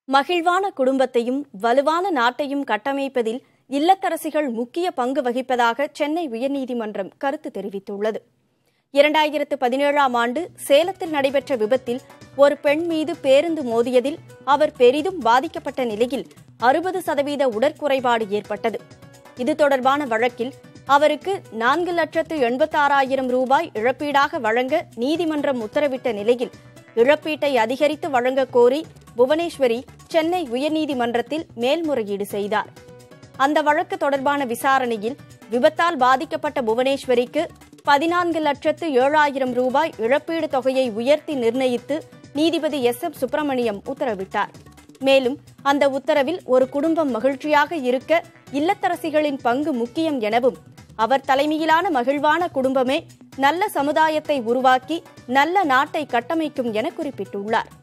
மகிழ்வான குடும்பத்தையும் வலுவான நாட்டையும் கட்டமைப்பதில் இல்லத்தரசிகள் முக்கிய பங்கு வகிப்பதாக சென்னை உயர்நீதிமன்றம் கருத்து தெரிவித்துள்ளது இரண்டாயிரத்து பதினேழாம் ஆண்டு சேலத்தில் நடைபெற்ற விபத்தில் ஒரு பெண் மீது பேருந்து மோதியதில் அவர் பெரிதும் பாதிக்கப்பட்ட நிலையில் அறுபது சதவீத உடற்குறைபாடு ஏற்பட்டது இது தொடர்பான வழக்கில் அவருக்கு நான்கு லட்சத்து எண்பத்தாறாயிரம் ரூபாய் இழப்பீடாக வழங்க நீதிமன்றம் உத்தரவிட்ட நிலையில் இழப்பீட்டை அதிகரித்து வழங்க கோரி புவனேஸ்வரி சென்னை உயர்நீதிமன்றத்தில் மேல்முறையீடு செய்தார் அந்த வழக்கு தொடர்பான விசாரணையில் விபத்தால் பாதிக்கப்பட்ட புவனேஸ்வரிக்கு பதினான்கு லட்சத்து ஏழாயிரம் ரூபாய் இழப்பீடு தொகையை உயர்த்தி நிர்ணயித்து நீதிபதி எஸ் எம் சுப்பிரமணியம் உத்தரவிட்டார் மேலும் அந்த உத்தரவில் ஒரு குடும்பம் மகிழ்ச்சியாக இருக்க இல்லத்தரசிகளின் பங்கு முக்கியம் எனவும் அவர் தலைமையிலான மகிழ்வான குடும்பமே நல்ல சமுதாயத்தை உருவாக்கி நல்ல நாட்டை கட்டமைக்கும் என குறிப்பிட்டுள்ளார்